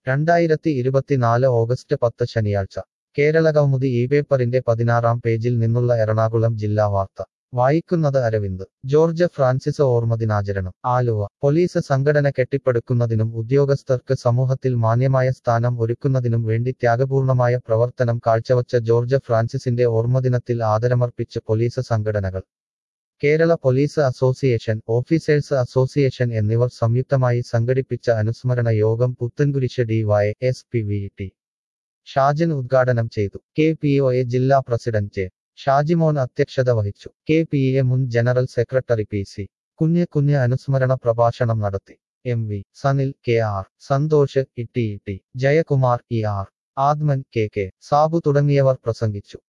രണ്ടായിരത്തി ഇരുപത്തിനാല് ഓഗസ്റ്റ് പത്ത് ശനിയാഴ്ച കേരള കൗമുദി ഈ പേപ്പറിന്റെ പതിനാറാം പേജിൽ നിന്നുള്ള എറണാകുളം ജില്ലാ വാർത്ത വായിക്കുന്നത് അരവിന്ദ് ജോർജ് ഫ്രാൻസിസ് ഓർമ്മദിനാചരണം ആലുവ പോലീസ് സംഘടന കെട്ടിപ്പടുക്കുന്നതിനും ഉദ്യോഗസ്ഥർക്ക് സമൂഹത്തിൽ മാന്യമായ സ്ഥാനം ഒരുക്കുന്നതിനും വേണ്ടി ത്യാഗപൂർണമായ പ്രവർത്തനം കാഴ്ചവച്ച ജോർജ് ഫ്രാൻസിസിന്റെ ഓർമ്മദിനത്തിൽ ആദരമർപ്പിച്ച് പോലീസ് സംഘടനകൾ Kerala police association officers association എന്നിവർ സംയുക്തമായി സംഘടിപ്പിച്ച അനുസ്മരണ യോഗം Puthencruz D Y S P V T Shajin ഉദ്ഘാടനം ചെയ്തു കെ പി ഒ എ ജില്ലാ പ്രസിഡന്റ് ജെ ഷാജിമോൻ അധ്യക്ഷത വഹിച്ചു കെ പി എ മുൻ general secretary P C Kunju Kunju അനുസ്മരണ പ്രഭാഷണം നടത്തി M V Sanil K R Santhosh E T E T Jayakumar E R Adman K K Sabu തുടങ്ങിയവർ പ്രസംഗിച്ചു